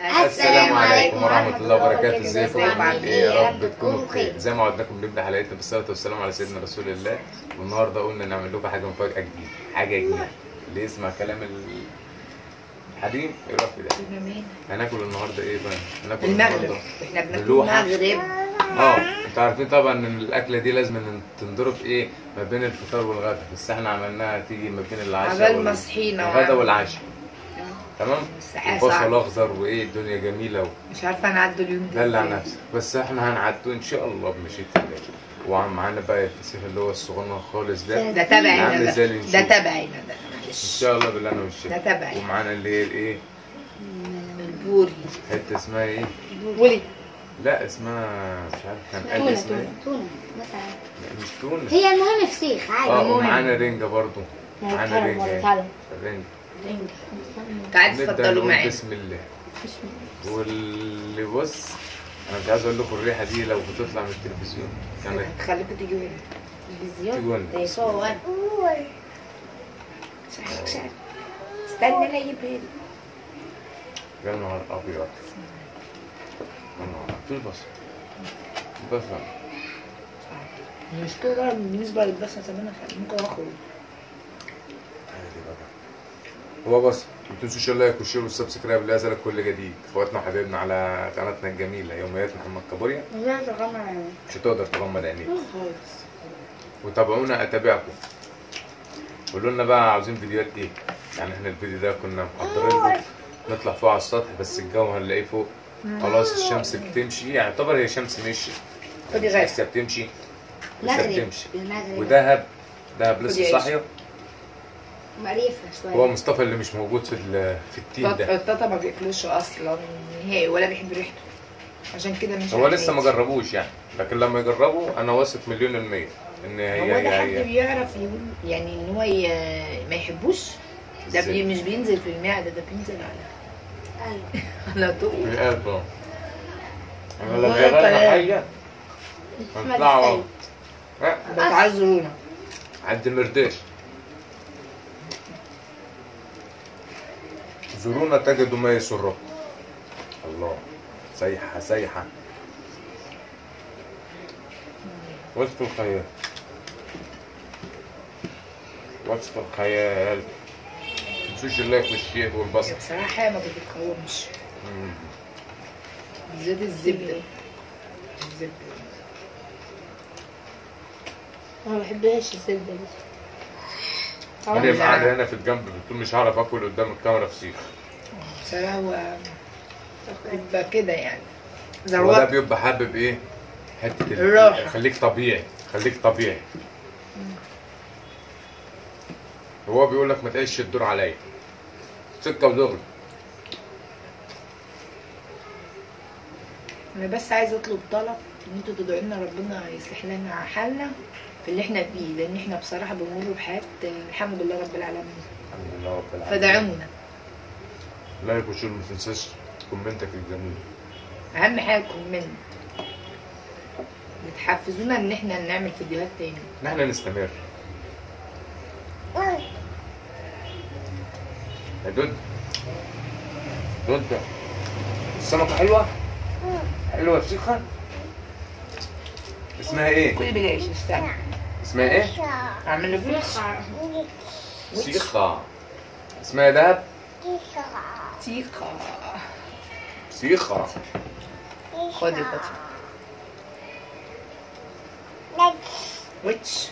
السلام عليكم ورحمة الله وبركاته ازيكم ازيكم عاملين عاملين ايه؟ ايه يا رب يا رب تكونوا تكونوا بخير بخير. زي ما وعدناكم نبدا حلقتنا بالصلاة والسلام على سيدنا رسول الله والنهارده قلنا نعمل لكم حاجة مفاجأة جديدة حاجة جديدة اللي يسمع كلام ال- الحريم يروح في ده هناكل النهارده ايه بقى؟ هناكل المغرب النهارده احنا بناكل ملوحة. المغرب اه انتوا عارفين طبعا ان الاكله دي لازم إن تنضرب ايه ما بين الفطار والغدا بس احنا عملناها تيجي ما بين العشاء عبال وال- ما صحينا الغدا وعمل- والعشاء تمام الساعة وبصل ساعة. اخضر وايه الدنيا جميله و... مش عارفه انا عدوا اليوم ده دلع ازاي. نفسك بس احنا هنعدوا ان شاء الله بمشيئة الله ومعانا بقى الفسيخ اللي هو الصغنن خالص ده ده تبعنا عامل ده زي اللي ده نشوف. تبعنا ده ان معلش شاء الله بالله انا والشيخ ده تبعي. ومعانا اللي هي الايه البوري حته اسمها ايه بوري لا اسمها مش عارف كان قال تونة اسمها تونة ايه تونة مثلا لا، مش تونه هي المهم فسيخ عادي اه المهم. ومعانا رنجه برضو يعني معانا تعالوا رنجه مرة، اهي. تعالوا. الرنجه تعالوا نبدا تفضلوا نقول معايا بسم الله واللي بص انا مش عايز اقول لكم الريحه دي لو بتطلع من التلفزيون كانت خليكم تيجوا هنا تجون. تلفزيون صور شعرك شعرك استنى انا اجيبها لك يا نهار ابيض يا نهار في بصل بصل مش كده بالنسبه للبصل زمان ممكن اخرج عادي بقى. هو بص ما تنسوش اللايك والشير والسبسكرايب ليصلك كل جديد اخواتنا وحبايبنا على قناتنا الجميله يوميات محمد كابوريا مش هتقدر تغمض عينيك خالص وتابعونا اتابعكم قولوا لنا بقى عاوزين فيديوهات ايه يعني احنا الفيديو ده كنا محضرين له نطلع فوق على السطح بس الجو هنلاقيه فوق خلاص الشمس بتمشي يعني يعتبر هي شمس مشيت خدي مش غير. لسه بتمشي لسه المغرب بتمشي المغرب ودهب دهب لسه خدي عيش. صاحيه معرفة هو شوية مصطفى اللي مش موجود في ال- في التيم ده التاتا ما بياكلوش اصلا نهائي ولا بيحب ريحته عشان كده مش هو عارف لسه ما جربوش يعني لكن لما يجربوا انا واثق مليون المية ان هي هو ده حد هي هي بيعرف يقول يعني ان هو ي- ما يحبوش ده إزاي؟ بي مش بينزل في المعده ده بينزل على أيوة على طول في قلب اه انا هو لما ده يغير كلام. حاجة هنطلعوا ها، بتعذرونا عند مرداش زورونا تجدوا ما يسركم الله سيحة سيحة وصف الخيال وصف الخيال متنسوش اللايك والشير والبصل بصراحه ما بتتقاومش مم. بالذات الزبده الزبده أنا ما بحبهاش الزبدة دي انا يبقى قاعدة هنا في الجنب بتقول مش هعرف اكل قدام الكاميرا فسيخ بصراحه هو بيبقى كده يعني هو ده ذروات بيبقى حابب ايه حته ال- الراحة. خليك طبيعي خليك طبيعي هو بيقول لك ما تعيش الدور عليا سكه ودغري انا بس عايزه اطلب طلب ان انتوا تدعوا لنا ربنا يصلح لنا حالنا في اللي احنا فيه لان احنا بصراحه بنمر بحياه الحمد لله رب العالمين الحمد لله رب العالمين فدعونا لايك وشير ما تنساش كومنتك الجميل اهم حاجه كومنت بتحفزونا ان احنا نعمل فيديوهات تاني ان احنا نستمر يا دود دود السمكه حلوه حلوه فسيخه اسمها ايه كل بلاش استنى اسمها ايه اعمل له فيش فسيخه اسمها دهب تيخه فسيخه خد البطل ويتش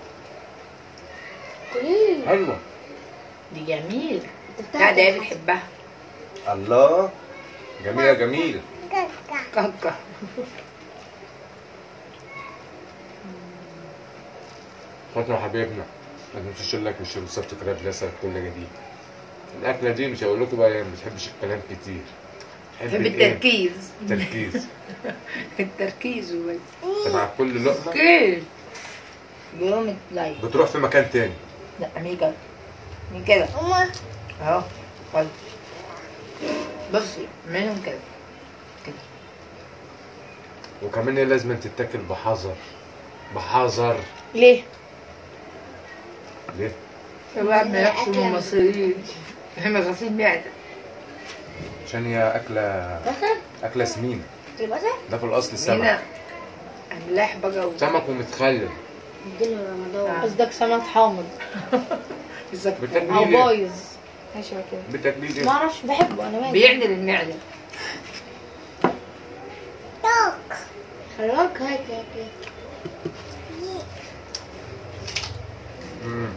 كل حلوه دي جميل أنت لا ده هي بتاكل بتحبها الله جميله جميل كاكا اخواتنا وحبايبنا ما تنسوش اللايك والشير والسبسكرايب ليصلك كل جديد الاكله دي مش هقول لكم بقى ما بتحبش الكلام كتير بحب الإيه؟ التركيز التركيز التركيز وبس مع كل لقمه كيف يوم لايك بتروح في مكان تاني لا من كده من كده اهو خد بصي منهم كده كده وكمان هي لازم تتاكل بحذر بحذر ليه؟ ليه؟ شباب ما يحشوا المصريين احنا غسيل معدة عشان هي اكله بصل اكله سمينه البصل ده في الاصل السمك هنا املاح بقى و... سمك ومتخلل اديله رمضان قصدك سمك حامض بالظبط او بتاكليه ليه؟ بايظ حاجه شبه كده بتاكليه ما ليه؟ اعرفش بحبه انا مالي بيعدل المعده خلاك هيك هيك هيك مم.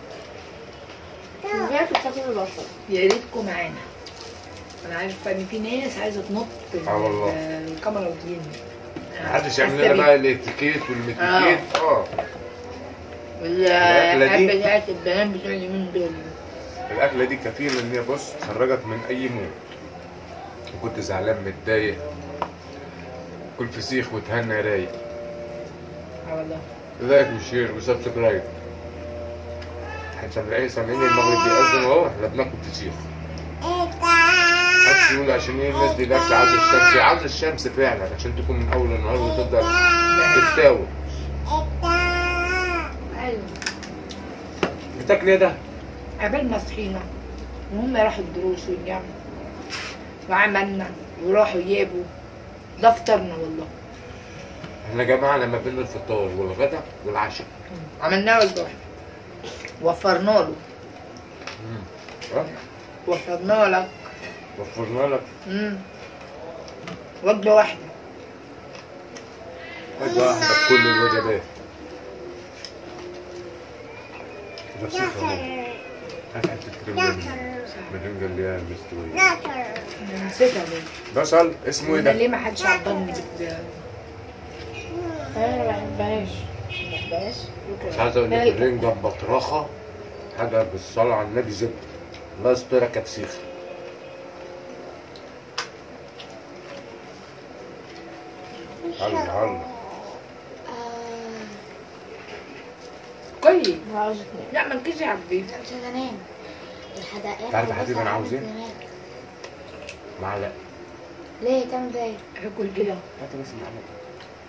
ازاي بتاكل البصل يا ريتكم معانا انا عارفه ان في ناس عايزه تنط ال- آه والله. الكاميرا وتجيني محدش يعمل لنا بقى الاتيكيت والمتيكيت اه الأكلة والحاجات دي- بتاعت البنات بتوع اليومين دول الاكله دي كفيله ان هي بص تخرجك من اي مود وكنت زعلان متضايق كل فسيخ وتهنى رايق اه والله لايك وشير وسبسكرايب احنا سامعين سامعين المغرب بيأذن اهو احنا بناكل فسيخ محدش يقول عشان ايه الناس دي الاكل عاوز الشمس هي عاوز الشمس فعلا عشان تكون من اول النهار وتفضل تتاوب ايوه بتاكل ايه ده؟ قابلنا صحينا وهم راحوا الدروس والجامعة وعملنا وراحوا جابوا ده فطرنا والله احنا جمعنا ما بين الفطار والغدا والعشاء عملناه وجبة وفرنا له ها؟ وفرنا لك وفرنا لك مم. وجبة واحدة وجبه واحده بكل الوجبات نفس الطريقه هات حته كريم بالرنجه اللي هي المستويه أنا نسيتها ليه بصل اسمه ايه ده ده؟ ليه ما حدش عبرني بال انا ما بحبهاش بلاش مش عايز اقول لك الرنجه بطرخه حاجه بالصلاه على النبي زبده الله يسترك يا فسيخ الله الله كويس ما عاوز اتنين لا ما نكيش عبدي مش هنام الحدائق تعرف يا حبيبي أنا عاوز إيه؟ معلقه ليه تعمل زي اكل كده هات بس معلقه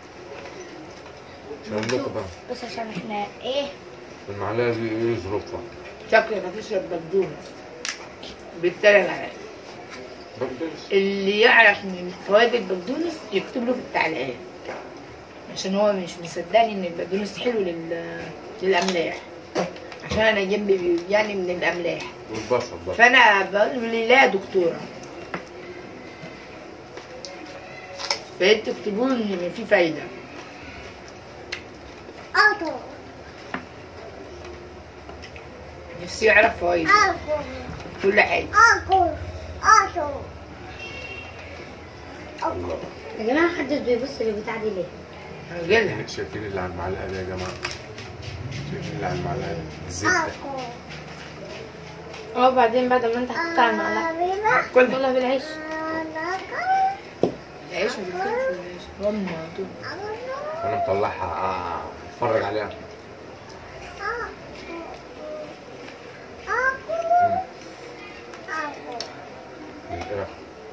مش هقول لكم بقى بس عشان احنا ايه المعلقه دي ايه ظروفها شكلك هتشرب بقدونس بالتالي عليا بقدونس اللي يعرف من فوائد البقدونس يكتب له في التعليقات عشان هو مش مصدقني ان البقدونس حلو لل... للاملاح عشان انا جنبي يعني من الاملاح والبصل بقى فانا بقول لي لا يا دكتوره فانتوا تكتبوا لي ان في فايده اكل نفسي يعرف فوائد اكل كل حاجه اكل اكل الله يا جماعه محدش بيبص للبتاع دي ليه؟ هنجيلها شايفين اللي على المعلقه دي يا جماعه شايفين اللي على المعلقه دي الزبده اه بعدين بعد ما انت حطيت على المعلقه كلها كلها بالعيش العيش ما بيتكلش العيش هم دول انا مطلعها آه، اتفرج عليها بالقرف.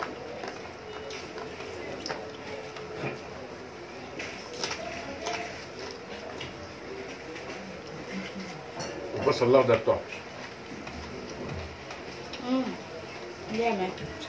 البصل الاخضر تحفه جامد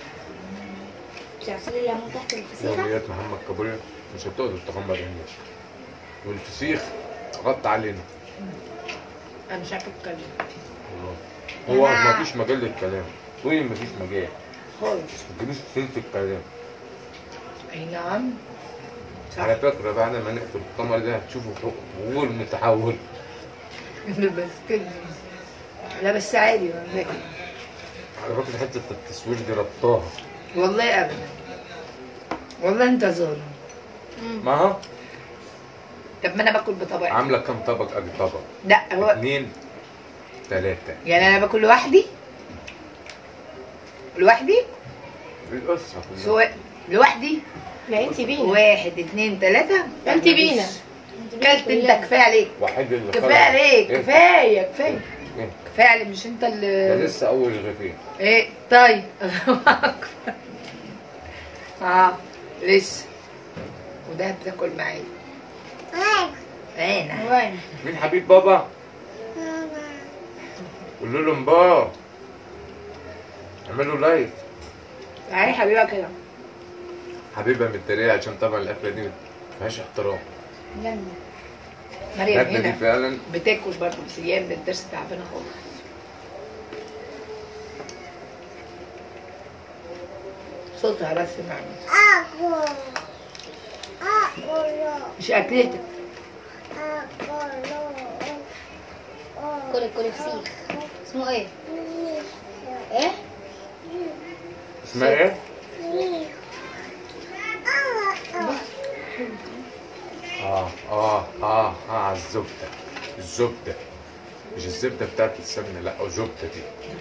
تعصير الليمون تحت الفسيخه يوميات محمد كبرية مش هتقدر تغمض عينك والفسيخ غطى علينا انا مش عارفه اتكلم والله. هو ما فيش مجال للكلام قولي ما فيش مجال خالص ما تجيبيش سيرة الكلام اي نعم صح على فكرة بعد ما نقفل القمر ده هتشوفوا فوق غول متحول بس كده لا بس عادي والله على فكرة حتة التصوير دي ربطاها والله ابدا والله انت ظالم ما هو طب ما انا باكل بطبق عاملة كام طبق ادي طبق لا هو اتنين تلاتة يعني انا باكل لوحدي لوحدي الأسرة كلها سواء لوحدي لا انت بينا واحد اتنين تلاتة انت بينا كلت انت كفايه عليك واحد اللي كفايه خرج. عليك إيه؟ كفايه كفايه إيه؟ كفايه عليك مش انت ده اللي لسه أول رغيفين ايه طيب اه لسه وده بتاكل معايا انا وين؟ مين حبيب بابا؟ قولوا له مبا اعملوا لايك تعالي حبيبه كده حبيبها من التريقه عشان طبعا الاكله دي ما فيهاش احترام جنة مريم الاكله دي هنا فعلا بتاكل برضه بس هي من الدرس تعبانه خالص صوتها بس معني أكل أكل مش اكلتك كل كل فسيخ اسمه ايه؟ ايه؟ اسمها ايه؟ اه اه اه اه على الزبده الزبده مش الزبده بتاعت السمنه لا الزبده دي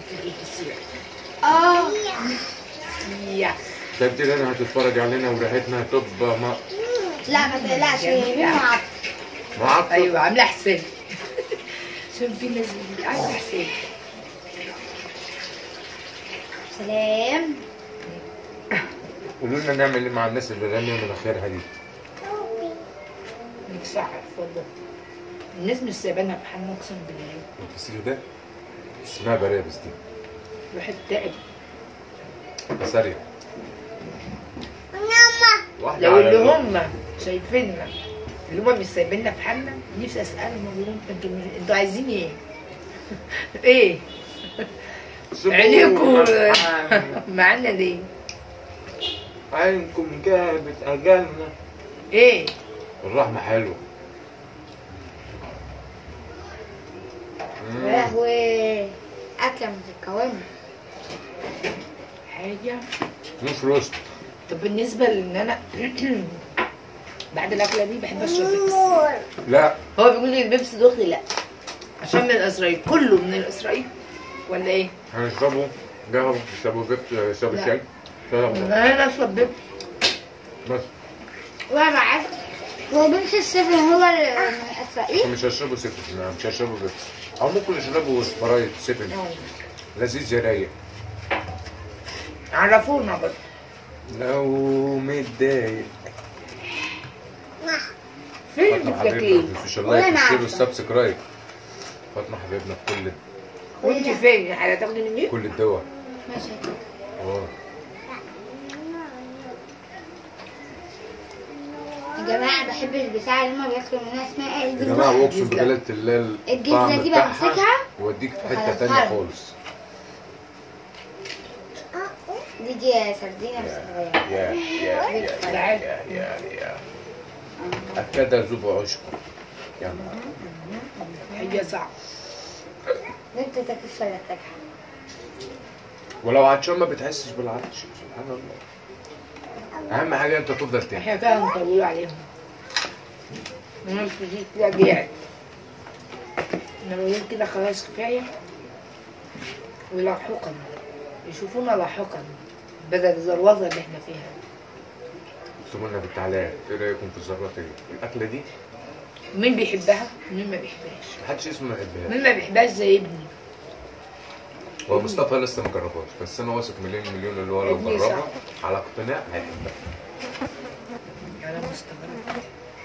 اه يا ده انت هنا هتتفرج علينا وريحتنا هتبقى ما لا ما تقلقش مين معاك معاك ايوه عامله حساب عشان في ناس بتبقى عامله حساب سلام قولوا لنا نعمل ايه مع الناس اللي راميه مناخيرها دي ليك صح اتفضل الناس مش سايبانا في حالنا اقسم بالله الفسيخ ده اسمها برابس دي الواحد تعب سريع واحدة لو على اللي اللقمة. هم شايفيننا اللي هم مش سايبيننا في حالنا نفسي اسالهم اقول لهم انتوا انتوا عايزين ايه؟ ايه؟ سيبونا عينيكم معانا. معانا ليه؟ عينكم جابت اجلنا ايه؟ الرحمة حلوة مم. يا لهوي أكلة متكونة حاجه مش روست طب بالنسبه لان انا بعد الاكله دي بحب اشرب بيبس لا هو بيقول لي البيبس دخلي لا عشان من الاسرائيل كله من الاسرائيل ولا ايه؟ هنشربه قهوة نشربه بيبس نشربه لا. شاي شرب انا اشرب بيبس بس وأنا معاك هو بيمشي السفن هو الإسرائيل مش هشربه سيفن لا، مش هشربه بيبس او ممكن اشربه سبرايت سيفن لذيذ رايق عرفونا برضه لو متضايق فين فاطمة حبيبنا التكييف؟ ما تنسوش ولا اللايك أنا والشير عارفة. والسبسكرايب فاطمة حبيبنا في كل وانت فين؟ هتاخدي مني؟ كل الدول ماشي اه يا جماعة بحب البتاع اللي هما بياكلوا منها اسمها ايه يا جماعة الجزلة اقسم بجلالة الله الجزلة الطعم دي بتاعها بمسكها يوديك في حتة وخلاص تانية عارف. خالص دي دي سردينة بس صغيرة يا يا يا يا يا يا يا أكاد ذوب عشقا يا نهار هي صعب انت تاكل ولا تاكل ولو عطشان ما بتحسش بالعطش سبحان الله أهم حاجة أنت تفضل تاني احنا فعلا مطولين عليهم الناس بتيجي كده جاعت انا بقول كده خلاص كفايه ولاحقا يشوفونا لاحقا بدل الزروظه اللي احنا فيها اكتبوا لنا في التعليقات إيه رأيكم في الذرات دي الأكلة دي مين بيحبها ومين ما بيحبهاش محدش اسمه ما يحبهاش مين ما بيحبهاش زي ابني هو مصطفى لسه ما جربهاش بس أنا واثق مليون مليون اللي هو لو ابني جربها صح. على اقتناع هيحبها انا مستغرب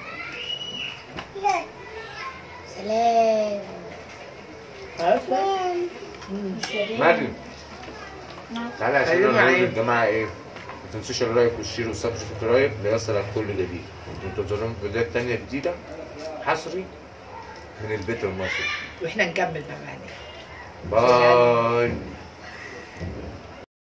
سلام خلاص بقى؟ مريم تعالى عشان خلينا انا معايا. يا جماعه ايه ما تنسوش اللايك والشير والسبسكرايب ليصلك كل جديد انتظرونا في فيديوهات تانية جديدة حصري من البيت المصري واحنا نكمل بقى بعدين باي